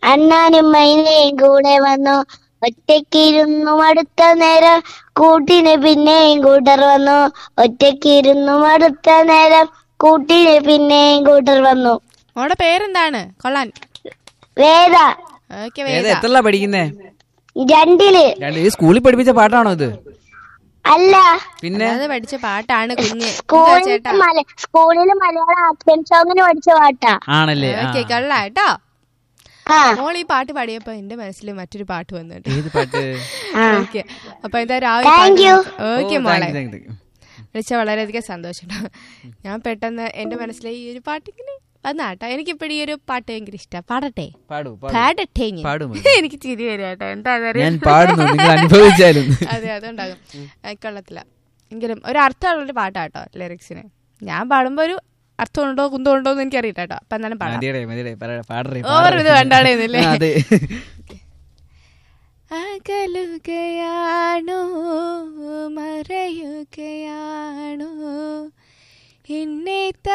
അണ്ണാനും മൈനയും കൂടെ വന്നു ഒറ്റയ്ക്കിരുന്നു അടുത്ത നേരം കൂട്ടിന് പിന്നെയും കൂട്ടർ വന്നു ഒറ്റയ്ക്കിരുന്നു അടുത്ത നേരം കൂട്ടിന് പിന്നെയും കൂട്ടർ വന്നു മോടെ പേരെന്താണ് കൊള്ളാൻ വേദ ഓക്കെ ഏത് വേദ എത്രല്ല പഠിക്കുന്നേ രണ്ടില് രണ്ട് ഈ സ്കൂളിൽ പഠിപ്പിച്ച പാട്ടാണോ ഇത് അല്ല പിന്നെ അത് പഠിച്ച പാട്ടാണ് കുഞ്ഞ് ഇതാ സ്കൂളിൽ ചേട്ടാ മല സ്കൂളിൽ മലയാളം ആക്ഷൻ സോങ്ങിന് പഠിച്ച പാട്ടാ ആണല്ലേ ആ. ഓക്കെ കൊള്ളാം കേട്ടോ ആ മോൾ ഈ പാട്ട് പാടിയപ്പോ എന്റെ മനസ്സിൽ മറ്റൊരു പാട്ട് വന്നു കേട്ടോ ഏത് പാട്ട് ആ ഓക്കെ അപ്പൊ എന്താ Thank you. ഓക്കെ ഓ, മോളെ thank you, thank you, thank you. വിളിച്ച വളരെയധികം സന്തോഷം ട്ടോ. ഞാൻ പെട്ടെന്ന് എന്റെ മനസ്സിൽ ഈ ഒരു പാട്ടിങ്ങനെ വന്നാട്ടോ എനിക്കിപ്പോഴും ഈ ഒരു പാട്ട് ഭയങ്കര ഇഷ്ടമാണ് പാടട്ടെ പാടൂ പാടൂ. പാടട്ടെ ഞാൻ. പാടൂ മോനെ. എനിക്ക് ചിരി വരും കേട്ടോ എന്താ ഞാൻ പാടുന്നു നിങ്ങൾ അനുഭവിച്ചാലും അതെ അതുണ്ടാകും ആ, കൊള്ളത്തില്ല എങ്കിലും ഒരു അർത്ഥമുള്ളൊരു പാട്ടാട്ടോ ലിറിക്സിന് ഞാൻ പാടുമ്പോ ഒരു അർത്ഥമുണ്ടോ കുന്തമുണ്ടോ എന്ന് എനിക്ക് അറിയില്ല കേട്ടോ അപ്പൊ എന്നാലും പാടാം മതിയടേ മതിയടേ പറ- പാടറേ ഓവർ പാടറേ. ഇത് വേണ്ടാടേന്നില്ലേ ആ, അതെ അകലുകയാണോ മറയുകയാണോ എന്നെ